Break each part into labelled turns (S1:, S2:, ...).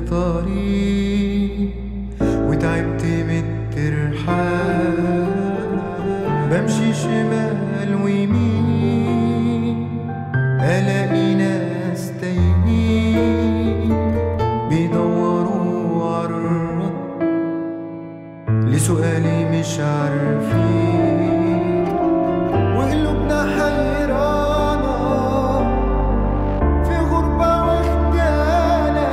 S1: الطريق وتعبت من الترحال بمشي شمال ويمين ألاقي ناس تايهين بيدوروا عالرد لسؤالي مش عارفين وقلوبنا حيرانة في غربة واخدانة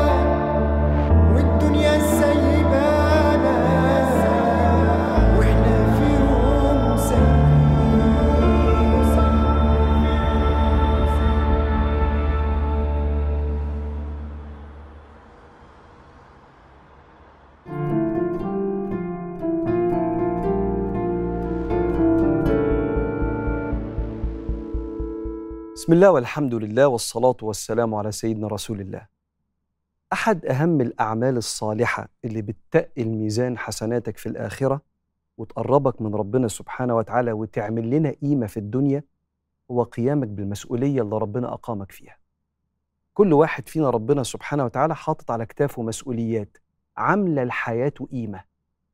S1: والدنيا سايبانا واحنا في يوم
S2: بسم الله والحمد لله والصلاة والسلام على سيدنا رسول الله. أحد أهم الأعمال الصالحة اللي بتتقل ميزان حسناتك في الآخرة وتقربك من ربنا سبحانه وتعالى وتعمل لنا قيمة في الدنيا هو قيامك بالمسؤولية اللي ربنا أقامك فيها. كل واحد فينا ربنا سبحانه وتعالى حاطط على كتافه مسؤوليات عاملة لحياته قيمة.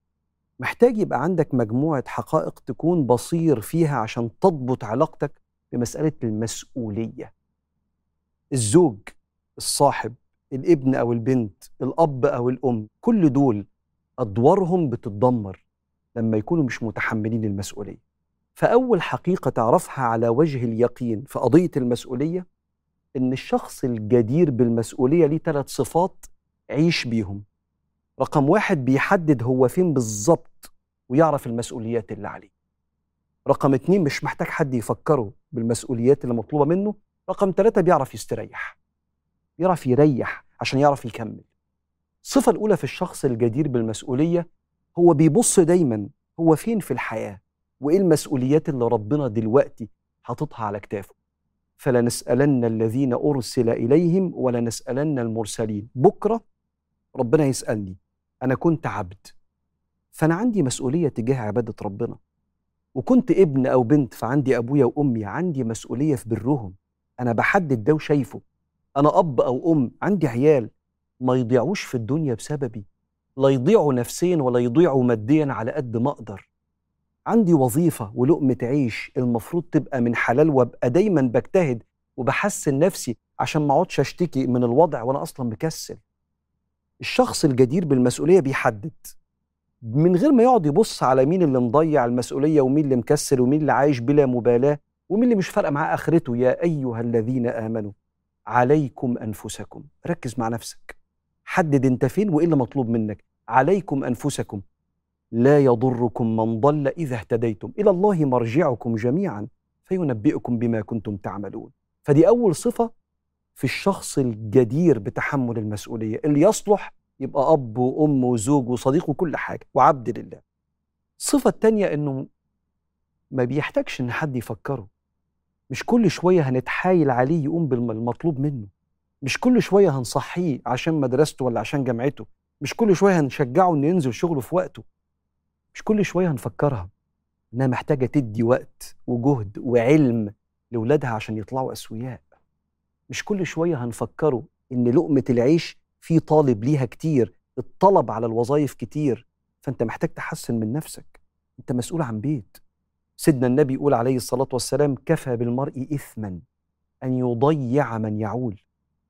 S2: محتاج يبقى عندك مجموعة حقائق تكون بصير فيها عشان تضبط علاقتك بمسألة المسؤولية الزوج الصاحب الابن أو البنت الأب أو الأم كل دول أدوارهم بتتدمر لما يكونوا مش متحملين المسؤولية فأول حقيقة تعرفها على وجه اليقين في قضية المسؤولية إن الشخص الجدير بالمسؤولية ليه ثلاث صفات عيش بيهم رقم واحد بيحدد هو فين بالظبط ويعرف المسؤوليات اللي عليه رقم اتنين مش محتاج حد يفكره بالمسؤوليات اللي مطلوبة منه رقم ثلاثة بيعرف يستريح بيعرف يريح عشان يعرف يكمل الصفة الأولى في الشخص الجدير بالمسؤولية هو بيبص دايما هو فين في الحياة وإيه المسؤوليات اللي ربنا دلوقتي حاططها على كتافه فلنسألن الذين أرسل إليهم ولنسألن المرسلين بكرة ربنا يسألني أنا كنت عبد فأنا عندي مسؤولية تجاه عبادة ربنا وكنت ابن او بنت فعندي ابويا وامي عندي مسؤوليه في برهم انا بحدد ده وشايفه انا اب او ام عندي عيال ما يضيعوش في الدنيا بسببي لا يضيعوا نفسيا ولا يضيعوا ماديا على قد ما اقدر عندي وظيفه ولقمه عيش المفروض تبقى من حلال وابقى دايما بجتهد وبحسن نفسي عشان ما اقعدش اشتكي من الوضع وانا اصلا مكسل الشخص الجدير بالمسؤوليه بيحدد من غير ما يقعد يبص على مين اللي مضيع المسؤوليه ومين اللي مكسل ومين اللي عايش بلا مبالاه ومين اللي مش فارقه معاه اخرته يا ايها الذين امنوا عليكم انفسكم ركز مع نفسك حدد انت فين وايه اللي مطلوب منك عليكم انفسكم لا يضركم من ضل اذا اهتديتم الى الله مرجعكم جميعا فينبئكم بما كنتم تعملون فدي اول صفه في الشخص الجدير بتحمل المسؤوليه اللي يصلح يبقى أب وأم وزوج وصديق وكل حاجة وعبد لله الصفة التانية إنه ما بيحتاجش إن حد يفكره مش كل شوية هنتحايل عليه يقوم بالمطلوب منه مش كل شوية هنصحيه عشان مدرسته ولا عشان جامعته مش كل شوية هنشجعه إنه ينزل شغله في وقته مش كل شوية هنفكرها إنها محتاجة تدي وقت وجهد وعلم لولادها عشان يطلعوا أسوياء مش كل شوية هنفكره إن لقمة العيش في طالب ليها كتير الطلب على الوظائف كتير فانت محتاج تحسن من نفسك انت مسؤول عن بيت سيدنا النبي يقول عليه الصلاة والسلام كفى بالمرء إثما أن يضيع من يعول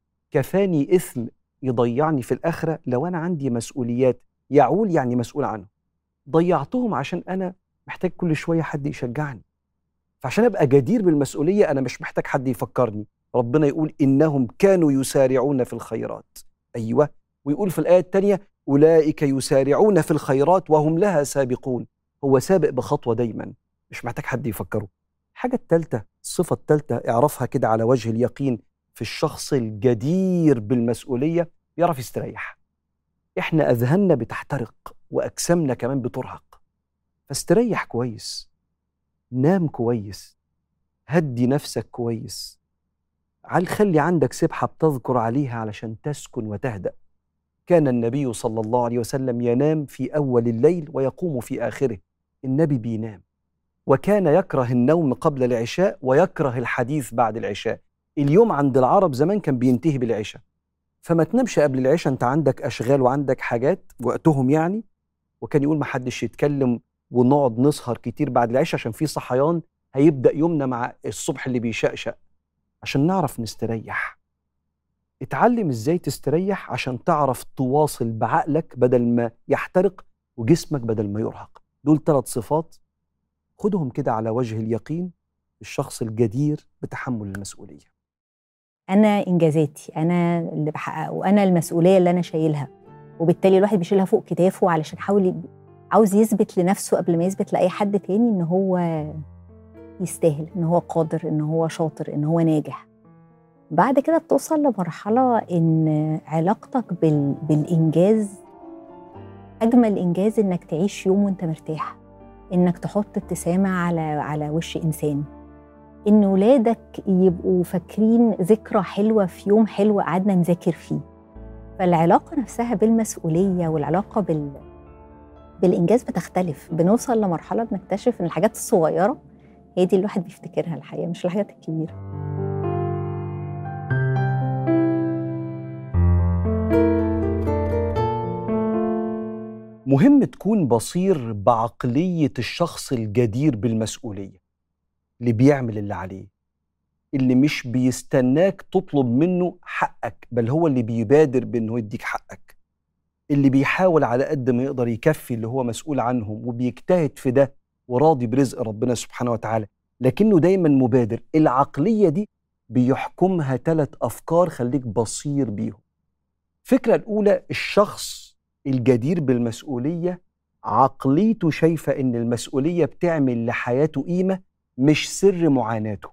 S2: كفاني إثم يضيعني في الآخرة لو أنا عندي مسؤوليات يعول يعني مسؤول عنه ضيعتهم عشان أنا محتاج كل شوية حد يشجعني فعشان أبقى جدير بالمسؤولية أنا مش محتاج حد يفكرني ربنا يقول إنهم كانوا يسارعون في الخيرات أيوة ويقول في الآية الثانية أولئك يسارعون في الخيرات وهم لها سابقون هو سابق بخطوة دايما مش محتاج حد يفكره الحاجة الثالثة الصفة الثالثة اعرفها كده على وجه اليقين في الشخص الجدير بالمسؤولية يعرف يستريح احنا أذهاننا بتحترق وأجسامنا كمان بترهق فاستريح كويس نام كويس هدي نفسك كويس عل خلي عندك سبحة بتذكر عليها علشان تسكن وتهدأ كان النبي صلى الله عليه وسلم ينام في أول الليل ويقوم في آخره النبي بينام وكان يكره النوم قبل العشاء ويكره الحديث بعد العشاء اليوم عند العرب زمان كان بينتهي بالعشاء فما تنامش قبل العشاء انت عندك اشغال وعندك حاجات وقتهم يعني وكان يقول ما حدش يتكلم ونقعد نسهر كتير بعد العشاء عشان في صحيان هيبدا يومنا مع الصبح اللي بيشقشق عشان نعرف نستريح اتعلم ازاي تستريح عشان تعرف تواصل بعقلك بدل ما يحترق وجسمك بدل ما يرهق دول ثلاث صفات خدهم كده على وجه اليقين الشخص الجدير بتحمل المسؤوليه
S3: انا انجازاتي انا اللي بحققه انا المسؤوليه اللي انا شايلها وبالتالي الواحد بيشيلها فوق كتافه علشان حاول يب- عاوز يثبت لنفسه قبل ما يثبت لاي حد تاني ان هو يستاهل ان هو قادر ان هو شاطر ان هو ناجح بعد كده بتوصل لمرحله ان علاقتك بال... بالانجاز اجمل انجاز انك تعيش يوم وانت مرتاح انك تحط ابتسامه على على وش انسان ان ولادك يبقوا فاكرين ذكرى حلوه في يوم حلو قعدنا نذاكر فيه فالعلاقه نفسها بالمسؤوليه والعلاقه بال بالانجاز بتختلف بنوصل لمرحله بنكتشف ان الحاجات الصغيره هي دي اللي الواحد بيفتكرها الحقيقه مش الحاجات الكبيره
S2: مهم تكون بصير بعقلية الشخص الجدير بالمسؤولية اللي بيعمل اللي عليه اللي مش بيستناك تطلب منه حقك بل هو اللي بيبادر بأنه يديك حقك اللي بيحاول على قد ما يقدر يكفي اللي هو مسؤول عنهم وبيجتهد في ده وراضي برزق ربنا سبحانه وتعالى لكنه دايما مبادر العقلية دي بيحكمها ثلاث أفكار خليك بصير بيهم الفكرة الأولى الشخص الجدير بالمسؤولية عقليته شايفة إن المسؤولية بتعمل لحياته قيمة مش سر معاناته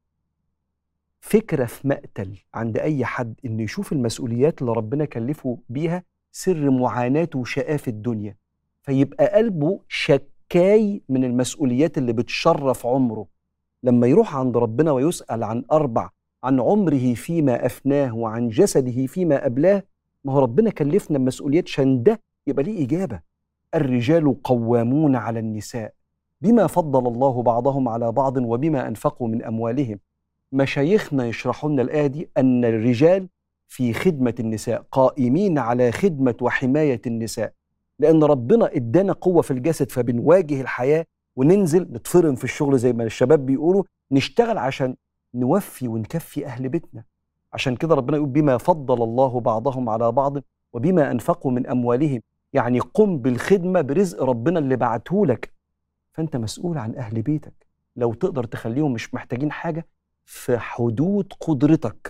S2: فكرة في مقتل عند أي حد إنه يشوف المسؤوليات اللي ربنا كلفه بيها سر معاناته وشقاه في الدنيا فيبقى قلبه شكاي من المسؤوليات اللي بتشرف عمره لما يروح عند ربنا ويسأل عن أربع عن عمره فيما أفناه وعن جسده فيما أبلاه ما هو ربنا كلفنا بمسؤوليات عشان ده يبقى ليه إجابة الرجال قوامون على النساء بما فضل الله بعضهم على بعض وبما أنفقوا من أموالهم مشايخنا يشرحوا لنا الآية دي أن الرجال في خدمة النساء قائمين على خدمة وحماية النساء لأن ربنا إدانا قوة في الجسد فبنواجه الحياة وننزل نتفرم في الشغل زي ما الشباب بيقولوا نشتغل عشان نوفي ونكفي أهل بيتنا عشان كده ربنا يقول بما فضل الله بعضهم على بعض وبما أنفقوا من أموالهم يعني قم بالخدمة برزق ربنا اللي بعته لك فأنت مسؤول عن أهل بيتك لو تقدر تخليهم مش محتاجين حاجة في حدود قدرتك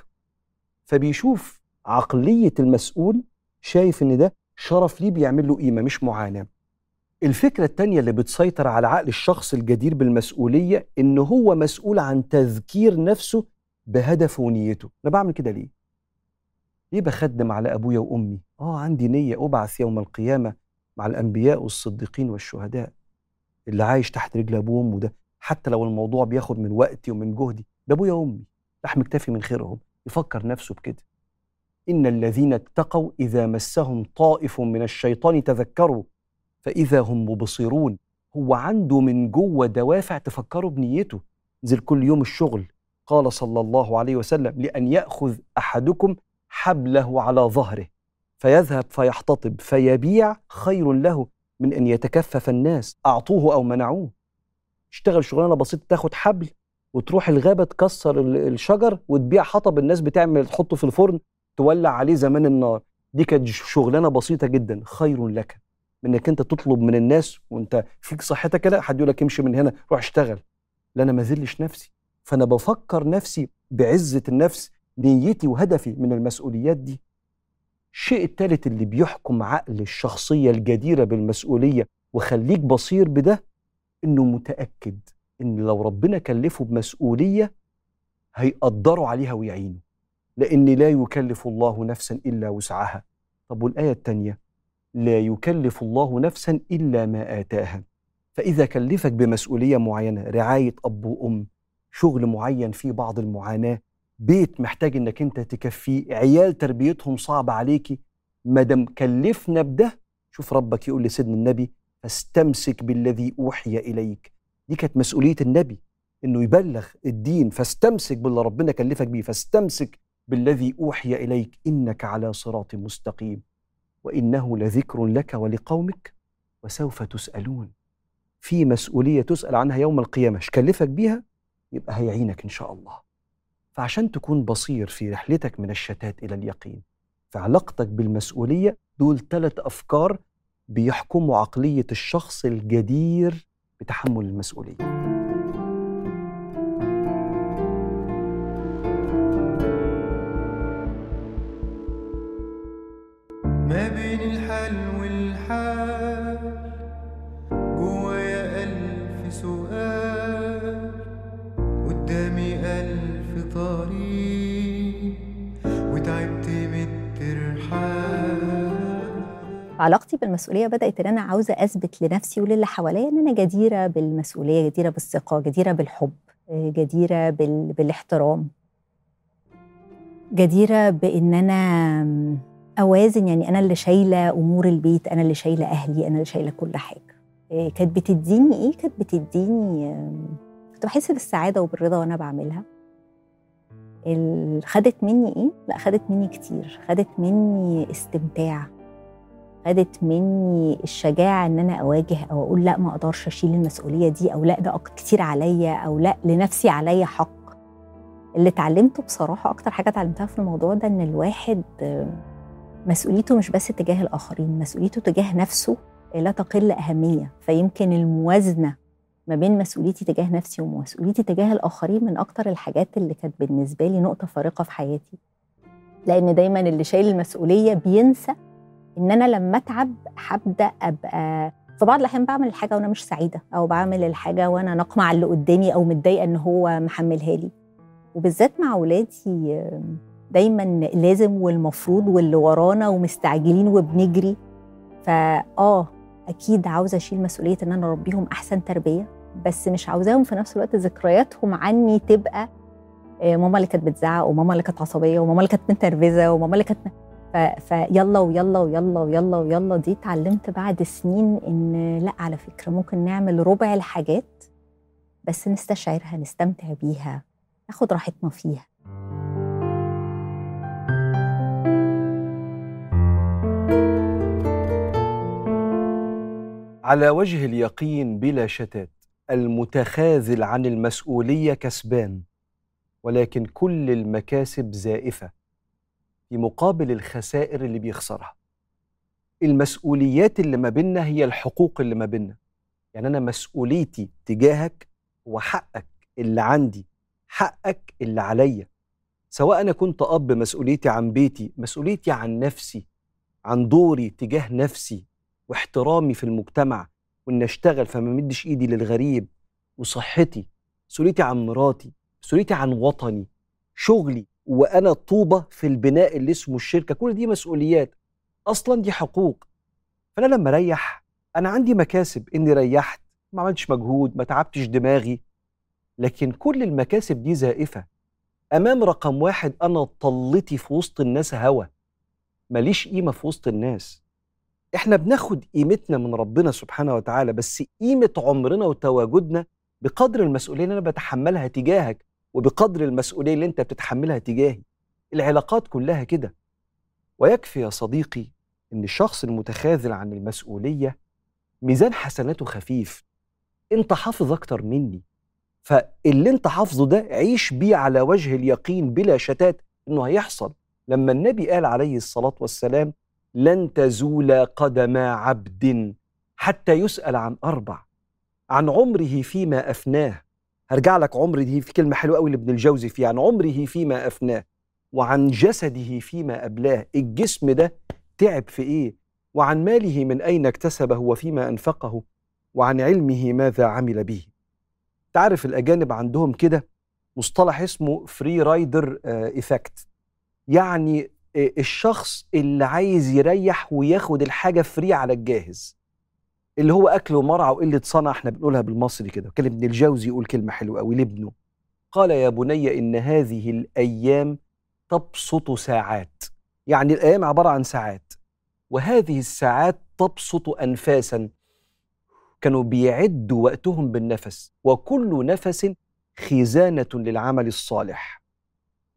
S2: فبيشوف عقلية المسؤول شايف إن ده شرف ليه بيعمل له قيمة مش معاناة الفكرة التانية اللي بتسيطر على عقل الشخص الجدير بالمسؤولية إن هو مسؤول عن تذكير نفسه بهدفه ونيته أنا بعمل كده ليه؟ ليه بخدم على أبويا وأمي؟ آه عندي نية أبعث يوم القيامة مع الأنبياء والصديقين والشهداء اللي عايش تحت رجل أبوه وأمه ده حتى لو الموضوع بياخد من وقتي ومن جهدي ده أبويا وأمي لحم كتافي من خيرهم يفكر نفسه بكده إن الذين اتقوا إذا مسهم طائف من الشيطان تذكروا فإذا هم مبصرون هو عنده من جوه دوافع تفكروا بنيته نزل كل يوم الشغل قال صلى الله عليه وسلم لأن يأخذ أحدكم حبله على ظهره فيذهب فيحتطب فيبيع خير له من أن يتكفف الناس أعطوه أو منعوه اشتغل شغلانة بسيطة تاخد حبل وتروح الغابة تكسر ال- الشجر وتبيع حطب الناس بتعمل تحطه في الفرن تولع عليه زمان النار دي كانت شغلانة بسيطة جدا خير لك من انك انت تطلب من الناس وانت فيك صحتك كده حد يقول لك امشي من هنا روح اشتغل لا انا ما ذلش نفسي فانا بفكر نفسي بعزة النفس نيتي وهدفي من المسؤوليات دي الشيء الثالث اللي بيحكم عقل الشخصية الجديرة بالمسؤولية وخليك بصير بده انه متأكد ان لو ربنا كلفه بمسؤولية هيقدروا عليها ويعينوا لأن لا يكلف الله نفسا إلا وسعها طب والآية الثانية لا يكلف الله نفسا إلا ما آتاها فإذا كلفك بمسؤولية معينة رعاية أب وأم شغل معين فيه بعض المعاناة بيت محتاج إنك أنت تكفيه عيال تربيتهم صعبة عليكي مادام كلفنا بده شوف ربك يقول لسيدنا النبي فاستمسك بالذي أوحي إليك دي كانت مسؤولية النبي إنه يبلغ الدين فاستمسك باللي ربنا كلفك بيه فاستمسك بالذي اوحي اليك انك على صراط مستقيم وانه لذكر لك ولقومك وسوف تسالون في مسؤوليه تسال عنها يوم القيامه مش كلفك بيها يبقى هيعينك ان شاء الله فعشان تكون بصير في رحلتك من الشتات الى اليقين في علاقتك بالمسؤوليه دول ثلاث افكار بيحكموا عقليه الشخص الجدير بتحمل المسؤوليه
S1: ما بين الحال والحال جوايا ألف سؤال قدامي ألف طريق وتعبت من الترحال
S3: علاقتي بالمسؤوليه بدات ان انا عاوزه اثبت لنفسي وللي حواليا ان انا جديره بالمسؤوليه جديره بالثقه جديره بالحب آه، جديره بال... بالاحترام جديره بان انا اوازن يعني انا اللي شايله امور البيت انا اللي شايله اهلي انا اللي شايله كل حاجه آه، كانت بتديني ايه كانت بتديني آم، كنت بحس بالسعاده وبالرضا وانا بعملها ال- خدت مني ايه لا خدت مني كتير خدت مني استمتاع خدت مني الشجاعة إن أنا أواجه أو أقول لا ما أقدرش أشيل المسؤولية دي أو لا ده أك- كتير عليا أو لا لنفسي عليا حق اللي اتعلمته بصراحة أكتر حاجة اتعلمتها في الموضوع ده إن الواحد آه، مسؤوليته مش بس تجاه الآخرين مسؤوليته تجاه نفسه لا تقل أهمية فيمكن الموازنة ما بين مسؤوليتي تجاه نفسي ومسؤوليتي تجاه الآخرين من أكتر الحاجات اللي كانت بالنسبة لي نقطة فارقة في حياتي لأن دايما اللي شايل المسؤولية بينسى ان انا لما اتعب هبدا ابقى في بعض الاحيان بعمل الحاجه وانا مش سعيده او بعمل الحاجه وانا ناقمه على اللي قدامي او متضايقه ان هو محملها لي وبالذات مع اولادي آه، دايما لازم والمفروض واللي ورانا ومستعجلين وبنجري فاه اكيد عاوزه اشيل مسؤوليه ان انا اربيهم احسن تربيه بس مش عاوزاهم في نفس الوقت ذكرياتهم عني تبقى آه، ماما اللي كانت بتزعق وماما اللي كانت عصبيه وماما اللي كانت متنرفزه وماما اللي كانت ف- فيلا ويلا ويلا ويلا ويلا دي اتعلمت بعد سنين ان لا على فكره ممكن نعمل ربع الحاجات بس نستشعرها نستمتع بيها ناخد راحتنا فيها
S2: على وجه اليقين بلا شتات المتخاذل عن المسؤوليه كسبان ولكن كل المكاسب زائفه في مقابل الخسائر اللي بيخسرها المسؤوليات اللي ما بيننا هي الحقوق اللي ما بيننا يعني انا مسؤوليتي تجاهك وحقك اللي عندي حقك اللي عليا سواء انا كنت اب مسؤوليتي عن بيتي مسؤوليتي عن نفسي عن دوري تجاه نفسي واحترامي في المجتمع وان اشتغل فما مدش ايدي للغريب وصحتي مسؤوليتي عن مراتي مسؤوليتي عن وطني شغلي وانا طوبه في البناء اللي اسمه الشركه كل دي مسؤوليات اصلا دي حقوق فانا لما اريح انا عندي مكاسب اني ريحت ما عملتش مجهود ما تعبتش دماغي لكن كل المكاسب دي زائفه امام رقم واحد انا طلتي في وسط الناس هوا ماليش قيمه في وسط الناس احنا بناخد قيمتنا من ربنا سبحانه وتعالى بس قيمه عمرنا وتواجدنا بقدر المسؤوليه اللي انا بتحملها تجاهك وبقدر المسؤوليه اللي انت بتتحملها تجاهي العلاقات كلها كده ويكفي يا صديقي ان الشخص المتخاذل عن المسؤوليه ميزان حسناته خفيف انت حافظ اكتر مني فاللي انت حافظه ده عيش بيه على وجه اليقين بلا شتات انه هيحصل لما النبي قال عليه الصلاه والسلام لن تزول قدم عبد حتى يسال عن اربع عن عمره فيما افناه هرجع لك عمر دي في كلمه حلوه قوي لابن الجوزي فيها عن عمره فيما افناه وعن جسده فيما ابلاه الجسم ده تعب في ايه وعن ماله من اين اكتسبه وفيما انفقه وعن علمه ماذا عمل به تعرف الاجانب عندهم كده مصطلح اسمه فري رايدر ايفكت يعني آه، الشخص اللي عايز يريح وياخد الحاجه فري على الجاهز اللي هو اكل ومرعى وقله صنع احنا بنقولها بالمصري كده كان ابن الجوزي يقول كلمه حلوه قوي لابنه قال يا بني ان هذه الايام تبسط ساعات يعني الايام عباره عن ساعات وهذه الساعات تبسط انفاسا كانوا بيعدوا وقتهم بالنفس وكل نفس خزانه للعمل الصالح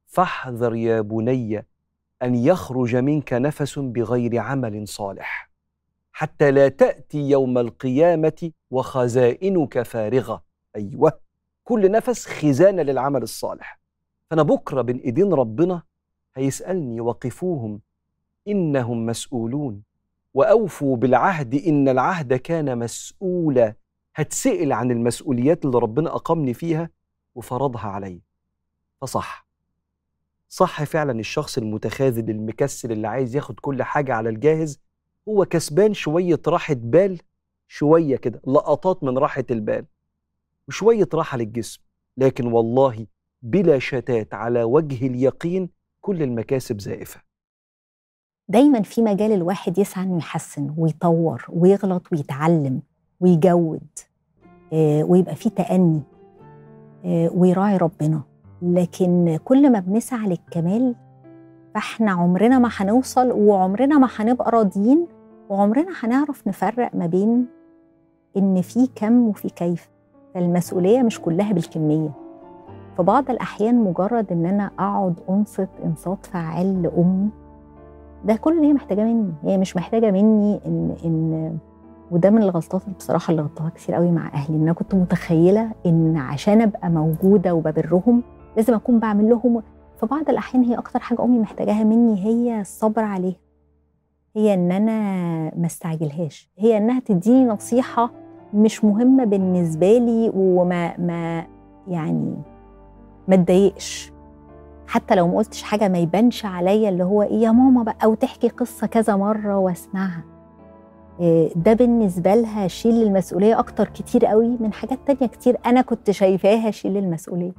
S2: فاحذر يا بني ان يخرج منك نفس بغير عمل صالح حتى لا تاتي يوم القيامه وخزائنك فارغه ايوه كل نفس خزانه للعمل الصالح فانا بكره بين ايدين ربنا هيسالني وقفوهم انهم مسؤولون واوفوا بالعهد ان العهد كان مسؤولا هتسال عن المسؤوليات اللي ربنا اقامني فيها وفرضها علي فصح صح فعلا الشخص المتخاذل المكسل اللي عايز ياخد كل حاجه على الجاهز هو كسبان شويه راحه بال شويه كده لقطات من راحه البال وشويه راحه للجسم لكن والله بلا شتات على وجه اليقين كل المكاسب زائفه
S3: دايما في مجال الواحد يسعى انه يحسن ويطور ويغلط ويتعلم ويجود آه، ويبقى فيه تأني آه، ويراعي ربنا لكن كل ما بنسعى للكمال فاحنا عمرنا ما هنوصل وعمرنا ما هنبقى راضيين وعمرنا هنعرف نفرق ما بين ان في كم وفي كيف فالمسؤوليه مش كلها بالكميه في بعض الاحيان مجرد ان انا اقعد انصت انصات فعال لامي ده كل اللي هي محتاجاه مني هي مش محتاجه مني ان ان وده من الغلطات اللي بصراحه اللي غلطتها كتير قوي مع اهلي ان انا كنت متخيله ان عشان ابقى موجوده وببرهم لازم اكون بعمل لهم في بعض الاحيان هي اكتر حاجه امي محتاجاها مني هي الصبر عليها هي ان انا ما استعجلهاش هي انها تديني نصيحه مش مهمه بالنسبه لي وما ما يعني ما اتضايقش حتى لو ما قلتش حاجه ما يبانش عليا اللي هو ايه يا ماما بقى او تحكي قصه كذا مره واسمعها إيه، ده بالنسبه لها شيل المسؤوليه اكتر كتير قوي من حاجات تانية كتير انا كنت شايفاها شيل المسؤوليه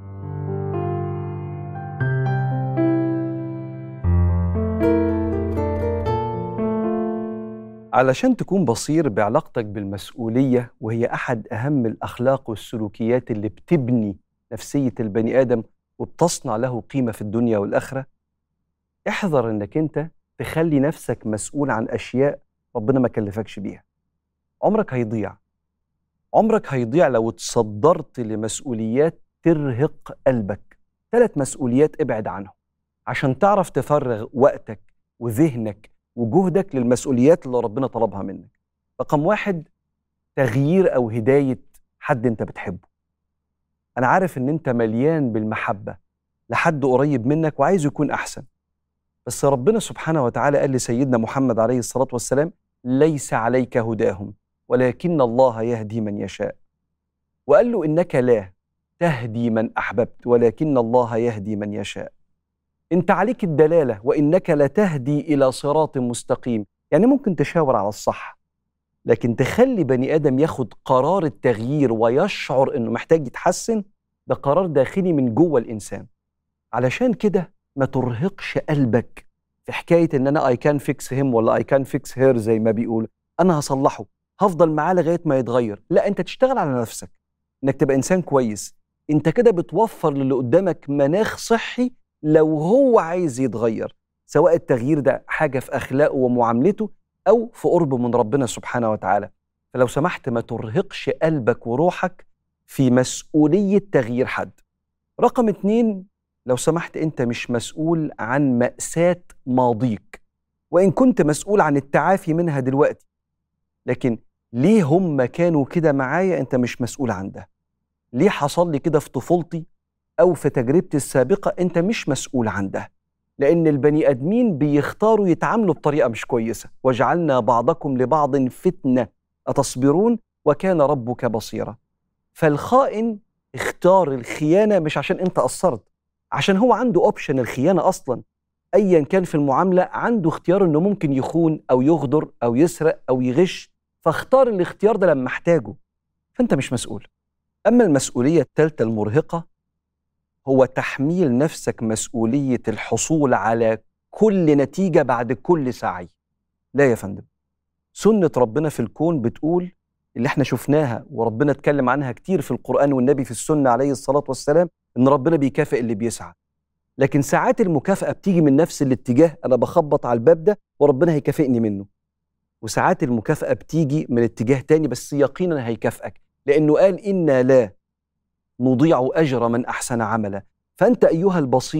S2: علشان تكون بصير بعلاقتك بالمسؤولية وهي أحد أهم الأخلاق والسلوكيات اللي بتبني نفسية البني آدم وبتصنع له قيمة في الدنيا والآخرة احذر إنك أنت تخلي نفسك مسؤول عن أشياء ربنا ما كلفكش بيها عمرك هيضيع عمرك هيضيع لو تصدرت لمسؤوليات ترهق قلبك ثلاث مسؤوليات ابعد عنهم عشان تعرف تفرغ وقتك وذهنك وجهدك للمسؤوليات اللي ربنا طلبها منك رقم واحد تغيير او هدايه حد انت بتحبه انا عارف ان انت مليان بالمحبه لحد قريب منك وعايز يكون احسن بس ربنا سبحانه وتعالى قال لسيدنا محمد عليه الصلاه والسلام ليس عليك هداهم ولكن الله يهدي من يشاء وقال له انك لا تهدي من احببت ولكن الله يهدي من يشاء انت عليك الدلاله وانك لتهدي الى صراط مستقيم يعني ممكن تشاور على الصح لكن تخلي بني ادم ياخد قرار التغيير ويشعر انه محتاج يتحسن ده قرار داخلي من جوه الانسان علشان كده ما ترهقش قلبك في حكايه ان انا اي كان فيكس هيم ولا اي كان فيكس هير زي ما بيقولوا انا هصلحه هفضل معاه لغايه ما يتغير لا انت تشتغل على نفسك انك تبقى انسان كويس انت كده بتوفر للي قدامك مناخ صحي لو هو عايز يتغير سواء التغيير ده حاجه في اخلاقه ومعاملته او في قرب من ربنا سبحانه وتعالى فلو سمحت ما ترهقش قلبك وروحك في مسؤوليه تغيير حد رقم اتنين لو سمحت انت مش مسؤول عن ماساه ماضيك وان كنت مسؤول عن التعافي منها دلوقتي لكن ليه هم كانوا كده معايا انت مش مسؤول عن ده ليه حصل لي كده في طفولتي او في تجربتي السابقه انت مش مسؤول عن ده لان البني ادمين بيختاروا يتعاملوا بطريقه مش كويسه وجعلنا بعضكم لبعض فتنه اتصبرون وكان ربك بصيرا فالخائن اختار الخيانه مش عشان انت قصرت عشان هو عنده اوبشن الخيانه اصلا ايا كان في المعامله عنده اختيار انه ممكن يخون او يغدر او يسرق او يغش فاختار الاختيار ده لما احتاجه فانت مش مسؤول اما المسؤوليه الثالثه المرهقه هو تحميل نفسك مسؤوليه الحصول على كل نتيجه بعد كل سعي لا يا فندم سنه ربنا في الكون بتقول اللي احنا شفناها وربنا اتكلم عنها كتير في القران والنبي في السنه عليه الصلاه والسلام ان ربنا بيكافئ اللي بيسعى لكن ساعات المكافاه بتيجي من نفس الاتجاه انا بخبط على الباب ده وربنا هيكافئني منه وساعات المكافاه بتيجي من اتجاه تاني بس يقينا هيكافئك لانه قال انا لا نضيع اجر من احسن عملا فانت ايها البصير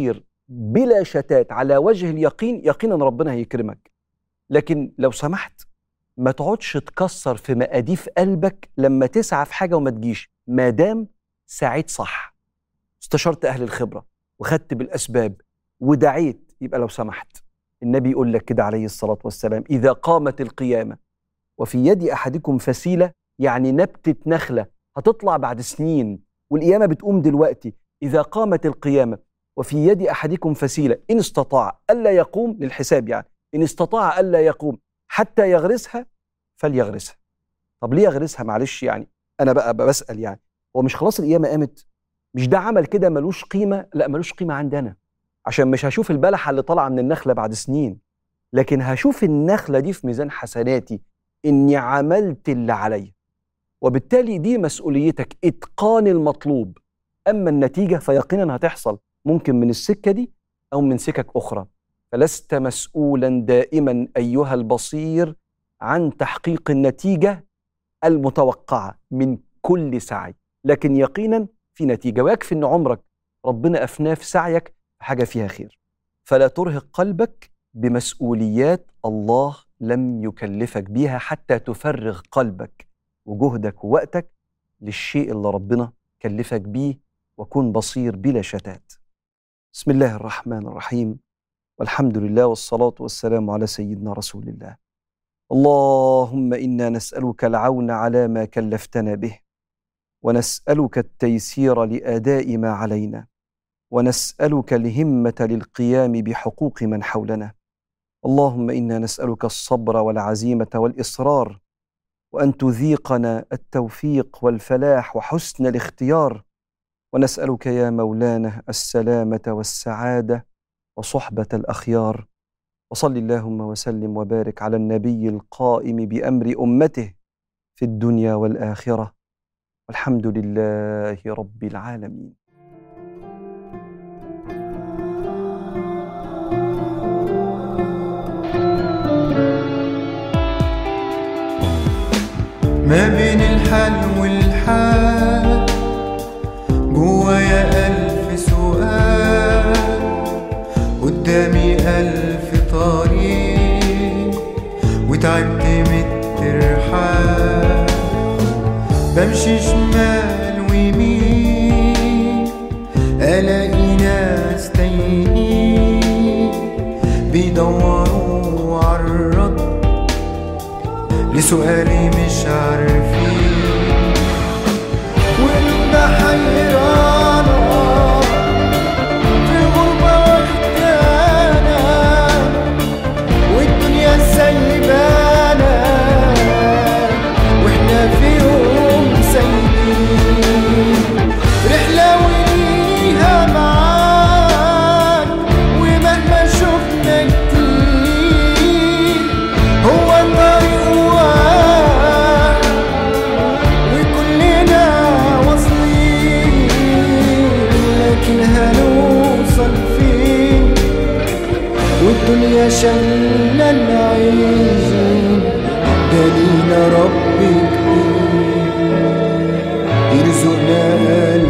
S2: بلا شتات على وجه اليقين يقينا ربنا هيكرمك لكن لو سمحت ما تقعدش تكسر في مقاديف قلبك لما تسعى في حاجه وما تجيش ما دام سعيت صح استشرت اهل الخبره وخدت بالاسباب ودعيت يبقى لو سمحت النبي يقول لك كده عليه الصلاه والسلام اذا قامت القيامه وفي يد احدكم فسيله يعني نبته نخله هتطلع بعد سنين والقيامه بتقوم دلوقتي اذا قامت القيامه وفي يد احدكم فسيله ان استطاع الا يقوم للحساب يعني ان استطاع الا يقوم حتى يغرسها فليغرسها طب ليه يغرسها معلش يعني انا بقى بسال يعني هو مش خلاص القيامه قامت مش ده عمل كده ملوش قيمه لا ملوش قيمه عندنا عشان مش هشوف البلحه اللي طالعه من النخله بعد سنين لكن هشوف النخله دي في ميزان حسناتي اني عملت اللي عليا وبالتالي دي مسؤوليتك اتقان المطلوب اما النتيجه فيقينا هتحصل ممكن من السكه دي او من سكك اخرى فلست مسؤولا دائما ايها البصير عن تحقيق النتيجه المتوقعه من كل سعي لكن يقينا في نتيجه ويكفي ان عمرك ربنا افناه في سعيك في حاجه فيها خير فلا ترهق قلبك بمسؤوليات الله لم يكلفك بيها حتى تفرغ قلبك وجهدك ووقتك للشيء اللي ربنا كلفك بيه وكن بصير بلا شتات بسم الله الرحمن الرحيم والحمد لله والصلاة والسلام على سيدنا رسول الله اللهم إنا نسألك العون على ما كلفتنا به ونسألك التيسير لأداء ما علينا ونسألك الهمة للقيام بحقوق من حولنا اللهم إنا نسألك الصبر والعزيمة والإصرار وأن تذيقنا التوفيق والفلاح وحسن الاختيار ونسألك يا مولانا السلامة والسعادة وصحبة الأخيار وصل اللهم وسلم وبارك على النبي القائم بأمر أمته في الدنيا والآخرة والحمد لله رب العالمين
S1: ما بين الحل والحال جوايا ألف سؤال قدامي ألف طريق وتعبت من الترحال بمشي شمال ويمين ألاقي ناس تايهين بيدوروا عالرد لسؤالي مش عارفين وانت حيرانة في غربة وحدانة والدنيا سايبانا واحنا في يوم سايبين رحلة وليها معاك ومهما شفنا كتير هو الطريق واحد وكلنا واصلين لكن هنوصل فين والدنيا شلنا العين دلينا ربي كبير يرزقنا